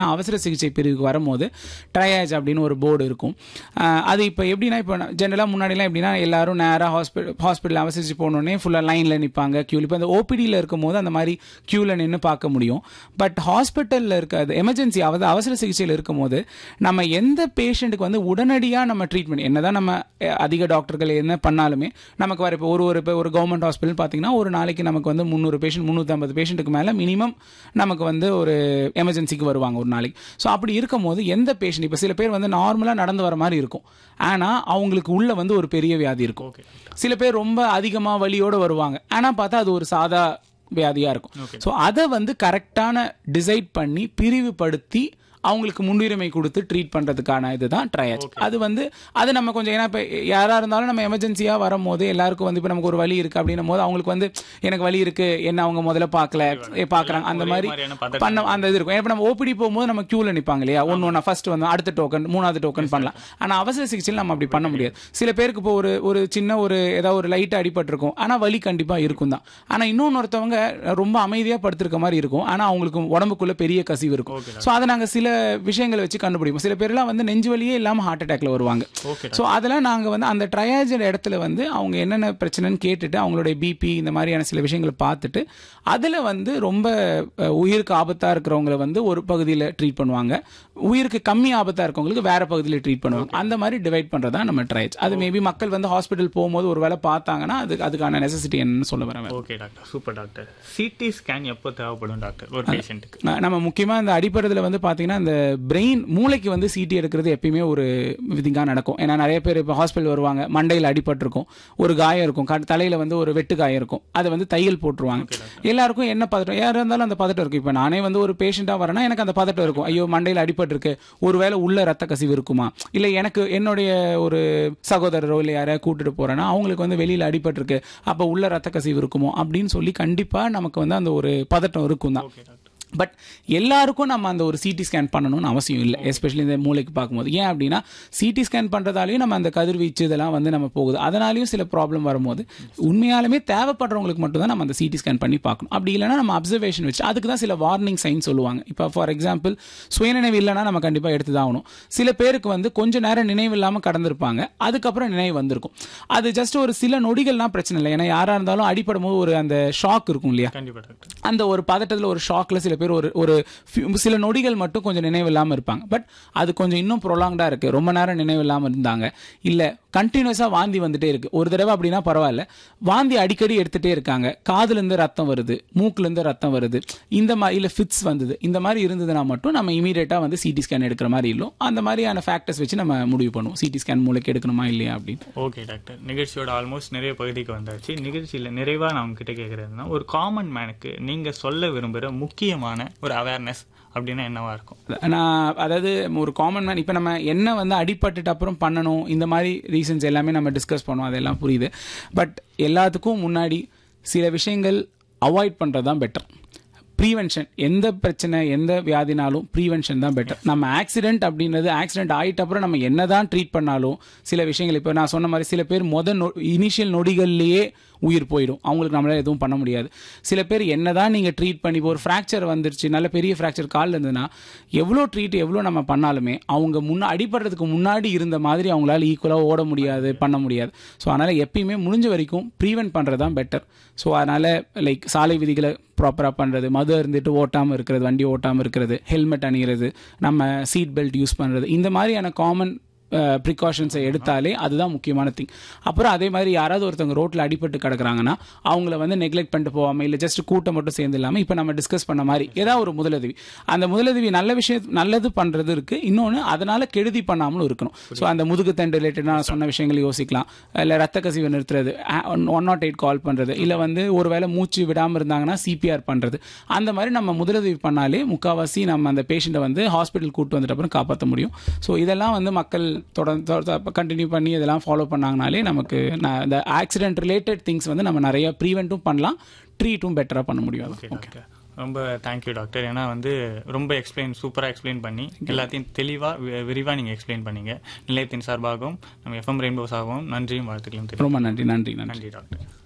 அவசர சிகிச்சை பிரிவுக்கு வரும்போது ட்ரையாஜ் அப்படின்னு ஒரு போர்டு இருக்கும் அஹ் அது இப்போ எப்படின்னா இப்போ ஜென்ரலாக முன்னாடிலாம் எப்படின்னா எல்லாரும் நேராக ஹாஸ்பிட்டல் ஹாஸ்பிட்டல் அவசர சிகிச்சை போனோடனே ஃபுல்லாக லைனில் நிற்பாங்க க்யூவில் இப்போ அந்த ஓபிடியில் இருக்கும் போது அந்த மாதிரி க்யூவில் நின்று பார்க்க முடியும் பட் ஹாஸ்பிட்டலில் இருக்க அது எமர்ஜென்சி அதாவது அவசர சிகிச்சையில் இருக்கும் போது நம்ம எந்த பேஷண்ட்டுக்கு வந்து உடனடியாக நம்ம ட்ரீட்மெண்ட் என்னதான் நம்ம அஹ், அதிக டாக்டர்கள் என்ன பண்ணாலுமே நமக்கு வர இப்போ ஒரு ஒரு இப்போ ஒரு கவர்மெண்ட் ஹாஸ்பிட்டல் பார்த்தீங்கன்னா ஒரு நாளைக்கு நமக்கு வந்து முந்நூறு பேஷண்ட் முந்நூற்றம்பது பேஷண்ட்டுக்கு மேலே மினிமம் நமக்கு வந்து ஒரு எமர்ஜென்சிக்கு வருவாங்க ஒரு நாளைக்கு ஸோ அப்படி இருக்கும் போது எந்த பேஷண்ட் இப்போ சில பேர் வந்து நார்மலாக நடந்து வர மாதிரி இருக்கும் ஆனால் அவங்களுக்கு உள்ள வந்து ஒரு பெரிய வியாதி இருக்கும் ஓகே சில பேர் ரொம்ப அதிகமாக வலியோட வருவாங்க ஆனால் பார்த்தா அது ஒரு சாதா வியாதியாக இருக்கும் ஸோ அதை வந்து கரெக்டான டிசைட் பண்ணி பிரிவுபடுத்தி அவங்களுக்கு முன்னுரிமை கொடுத்து ட்ரீட் பண்ணுறதுக்கான இதுதான் ட்ரையாஜ் அது வந்து அது நம்ம கொஞ்சம் ஏன்னா இப்போ யாராக இருந்தாலும் நம்ம எமர்ஜென்சியாக வரும்போது எல்லாருக்கும் வந்து இப்போ நமக்கு ஒரு வலி இருக்குது அப்படின்னும் போது அவங்களுக்கு வந்து எனக்கு வலி இருக்குது என்ன அவங்க முதல்ல பார்க்கல ஏ பார்க்குறாங்க அந்த ஒரே மாதிரி மாதிரியான பதட்டம் பண்ண அந்த இது இருக்கும் இப்போ நம்ம ஓபிடி போகும்போது நம்ம க்யூவில் நிற்பாங்க இல்லையா ஒன்று ஒன்றா ஃபர்ஸ்ட் வந்து அடுத்த டோக்கன் மூணாவது டோக்கன் பண்ணலாம் ஆனால் அவசர சிகிச்சையில் நம்ம அப்படி பண்ண முடியாது சில பேருக்கு இப்போ ஒரு ஒரு சின்ன ஒரு ஏதாவது ஒரு லைட்டாக அடிபட்டிருக்கும் ஆனால் வலி கண்டிப்பாக இருக்கும் தான் ஆனால் இன்னொன்னொருத்தவங்க ரொம்ப அமைதியாக படுத்திருக்க மாதிரி இருக்கும் ஆனால் அவங்களுக்கு உடம்புக்குள்ள பெரிய கசிவு இருக்கும் ஸோ அதை நாங்கள் சில விஷயங்களை வச்சு கண்டுபிடிப்போம் சில பேர்லாம் வந்து நெஞ்சு வலியே இல்லாமல் ஹார்ட் அட்டாக்ல வருவாங்க ஓகே ஸோ அதெல்லாம் நாங்கள் வந்து அந்த ட்ரையாஜ் இடத்துல வந்து அவங்க என்னென்ன பிரச்சனைன்னு கேட்டுட்டு அவங்களுடைய பிபி இந்த மாதிரியான சில விஷயங்களை பார்த்துட்டு அதில் வந்து ரொம்ப அஹ், உயிருக்கு ஆபத்தாக இருக்கிறவங்கள வந்து ஒரு பகுதியில் ட்ரீட் பண்ணுவாங்க உயிருக்கு கம்மி ஆபத்தாக இருக்கவங்களுக்கு வேற பகுதியில் ட்ரீட் பண்ணுவாங்க அந்த மாதிரி டிவைட் பண்ணுறதா நம்ம ட்ரையாஜ் அது மேபி மக்கள் வந்து ஹாஸ்பிட்டல் போகும்போது ஒரு வேளை பார்த்தாங்கன்னா அது அதுக்கான நெசசிட்டி என்னன்னு சொல்ல வரேன் okay doctor super doctor CT scan எப்போ தேவைப்படும் டாக்டர் ஒரு பேஷண்ட்டுக்கு ந- நம்ம முக்கியமாக இந்த அடிப்படுறதுல வந்து பார்த்தீங்கன்னா இந்த பிரெயின் மூளைக்கு வந்து சிடி எடுக்கிறது எப்பயுமே ஒரு விதிங்காக நடக்கும் ஏன்னா நிறைய பேர் இப்போ ஹாஸ்பிட்டல் வருவாங்க மண்டையில் அடிபட்டிருக்கும் ஒரு காயம் இருக்கும் க- தலையில வந்து ஒரு வெட்டு காயம் இருக்கும் அதை வந்து தையல் போட்டுருவாங்க எல்லாருக்கும் என்ன பதட்டம் யாராக இருந்தாலும் அந்த பதட்டம் இருக்கும் இப்போ நானே வந்து ஒரு பேஷண்ட்டாக வரேன்னா எனக்கு அந்த பதட்டம் இருக்கும் ஐயோ மண்டையில் அடிபட்டிருக்கு ஒருவேளை உள்ள ரத்த கசிவு இருக்குமா இல்லை எனக்கு என்னுடைய ஒரு சகோதரரோ இல்லை யாரையா கூட்டிட்டு போறேன்னா அவங்களுக்கு வந்து வெளியில் அடிபட்டிருக்கு அப்போ உள்ள ரத்த கசிவு இருக்குமோ அப்படின்னு சொல்லி கண்டிப்பாக நமக்கு வந்து அந்த ஒரு பதட்டம் இருக்கும் தான் ஓகே டாக்டர் பட் எல்லாருக்கும் நம்ம அந்த ஒரு சிடி ஸ்கேன் பண்ணணும்னு அவசியம் இல்லை எஸ்பெஷலி இந்த மூளைக்கு பார்க்கும்போது ஏன் அப்படின்னா சிடி ஸ்கேன் பண்ணுறதாலையும் நம்ம அந்த கதிர்வீச்சு இதெல்லாம் வந்து நம்ம போகுது அதனாலையும் சில ப்ராப்ளம் வரும்போது உண்மையாலுமே தேவைப்படுறவங்களுக்கு மட்டும் தான் நம்ம அந்த சிடி ஸ்கேன் பண்ணி பார்க்கணும் அப்படி இல்லைன்னா நம்ம அப்சர்வேஷன் வச்சு அதுக்கு தான் சில வார்னிங் சைன் சொல்லுவாங்க இப்போ ஃபார் எக்ஸாம்பிள் சுயநினைவு இல்லைன்னா நம்ம கண்டிப்பாக எடுத்து தான் ஆகணும் சில பேருக்கு வந்து கொஞ்ச நேரம் நினைவு இல்லாமல் கடந்திருப்பாங்க அதுக்கப்புறம் நினைவு வந்திருக்கும் அது ஜஸ்ட் ஒரு சில நொடிகள்லாம் பிரச்சனை இல்லை ஏன்னா யாராக இருந்தாலும் அடிப்படும் போது ஒரு அந்த ஷாக் இருக்கும் இல்லையா கண்டிப்பா டாக்டர் அந்த ஒரு பதட்டத்தில் ஒரு ஷாக்ல சில பேர் ஒரு ஒரு few- சில நொடிகள் மட்டும் கொஞ்சம் நினைவு இல்லாமல் இருப்பாங்க பட் அது கொஞ்சம் இன்னும் ப்ரொலாங்டா இருக்கு ரொம்ப நேரம் நினைவு இல்லாமல் இருந்தாங்க இல்ல கண்டினியூஸா வாந்தி வந்துட்டே இருக்கு ஒரு தடவை அப்படின்னா பரவாயில்ல வாந்தி அடிக்கடி எடுத்துட்டே இருக்காங்க காதுல இருந்து ரத்தம் வருது மூக்குல இருந்து ரத்தம் வருது இந்த மாதிரி இல்ல ஃபிட்ஸ் வந்தது இந்த மாதிரி இருந்ததுன்னா மட்டும் நம்ம இமீடியட்டா வந்து சிடி ஸ்கேன் எடுக்கிற மாதிரி இல்லை அந்த மாதிரியான ஃபேக்டர்ஸ் வச்சு நம்ம முடிவு பண்ணுவோம் சிடி ஸ்கேன் மூளைக்கு எடுக்கணுமா இல்லையா அப்படின்னு ஓகே டாக்டர் நிகழ்ச்சியோட ஆல்மோஸ்ட் நிறைய பகுதிக்கு வந்தாச்சு நிகழ்ச்சியில் நிறைவாக நான் உங்ககிட்ட கேட்குறதுனா ஒரு காமன் மேனுக்கு நீங்கள் சொல்ல விரும்புகிற முக்கியமான ஒரு அவேர்னஸ் அப்படின்னா என்னவா இருக்கும் நான் அதாவது ஒரு காமன் மேன் இப்போ நம்ம என்ன வந்து அடிபட்டுட்டு அப்புறம் பண்ணணும் இந்த மாதிரி ரீசன்ஸ் எல்லாமே நம்ம டிஸ்கஸ் பண்ணோம் அதெல்லாம் புரியுது பட் எல்லாத்துக்கும் முன்னாடி சில விஷயங்கள் அவாய்ட் பண்ணுறது தான் பெட்டர் ப்ரீவென்ஷன் எந்த பிரச்சனை எந்த வியாதினாலும் ப்ரீவென்ஷன் தான் பெட்டர் நம்ம ஆக்சிடென்ட் அப்படின்றது ஆக்சிடென்ட் ஆயிட்ட அப்புறம் நம்ம என்னதான் ட்ரீட் பண்ணாலும் சில விஷயங்கள் இப்போ நான் சொன்ன மாதிரி சில பேர் முத நொ இனிஷியல் நொடிகள்லேயே உயிர் போயிடும் அவங்களுக்கு நம்மளால எதுவும் பண்ண முடியாது சில பேர் என்னதான் நீங்கள் ட்ரீட் பண்ணி இப்போ ஒரு ஃப்ராக்சர் வந்துருச்சு நல்ல பெரிய ஃப்ராக்சர் காலில் இருந்ததுன்னா எவ்வளோ ட்ரீட் எவ்வளோ நம்ம பண்ணாலுமே அவங்க முன்ன அடிபடுறதுக்கு முன்னாடி இருந்த மாதிரி அவங்களால ஈக்குவலாக ஓட முடியாது பண்ண முடியாது ஸோ அதனால் எப்பயுமே முடிஞ்ச வரைக்கும் ப்ரீவென்ட் பண்ணுறது தான் பெட்டர் ஸோ அதனால் லைக் சாலை விதிகளை ப்ராப்பராக பண்ணுறது மது இருந்துட்டு ஓட்டாமல் இருக்கிறது வண்டி ஓட்டாமல் இருக்கிறது ஹெல்மெட் அணிகிறது நம்ம சீட் பெல்ட் யூஸ் பண்ணுறது இந்த மாதிரியான காமன் ப்ரிகாஷன்ஸை எடுத்தாலே அதுதான் முக்கியமான திங் அப்புறம் அதே மாதிரி யாராவது ஒருத்தவங்க ரோட்டில் அடிபட்டு கிடக்குறாங்கன்னா அவங்கள வந்து நெக்லெக்ட் பண்ணிட்டு போகாமல் இல்லை ஜஸ்ட் கூட்டம் மட்டும் சேர்ந்து இல்லாமல் இப்போ நம்ம டிஸ்கஸ் பண்ண மாதிரி ஏதாவது ஒரு முதலுதவி அந்த முதலுதவி நல்ல விஷயம் நல்லது பண்ணுறது இருக்கு இன்னொன்று அதனால கெடுதி பண்ணாமலும் இருக்கணும் ஸோ அந்த முதுகுத்தண்டு ரிலேட்டடாக நான் சொன்ன விஷயங்கள் யோசிக்கலாம் இல்லை ரத்த கசிவை நிறுத்துறது ஒன் நாட் எயிட் கால் பண்ணுறது இல்லை வந்து ஒருவேளை மூச்சு விடாமல் இருந்தாங்கன்னா சிபிஆர் பண்ணுறது அந்த மாதிரி நம்ம முதலுதவி பண்ணாலே முக்கால்வாசி நம்ம அந்த பேஷண்ட்டை வந்து ஹாஸ்பிட்டல் கூட்டு வந்துட்டு அப்புறம் காப்பாற்ற முடியும் ஸோ இதெல்லாம் வந்து மக்கள் தொடர்ந்து கண்டினியூ பண்ணி இதெல்லாம் ஃபாலோ பண்ணாங்கனாலே நமக்கு நான் இந்த ஆக்சிடென்ட் ரிலேட்டட் திங்ஸ் வந்து நம்ம நிறைய ப்ரீவெண்ட்டும் பண்ணலாம் ட்ரீட்டும் பெட்டராக பண்ண முடியும் ஓகே டாக்டர் ரொம்ப தேங்க்யூ டாக்டர் ஏன்னா வந்து ரொம்ப எக்ஸ்பிளைன் சூப்பராக எக்ஸ்பிளைன் பண்ணி எல்லாத்தையும் தெளிவாக விரிவாக நீங்கள் எக்ஸ்பிளைன் பண்ணீங்க நிலையத்தின் சார்பாகவும் நம்ம எஃப்எம் ரெயின்போஸாகவும் நன்றியும் வாழ்த்துக்களும் தெரியும் ரொம்ப நன்றி நன்றி நன்றி நன்றி டாக்டர்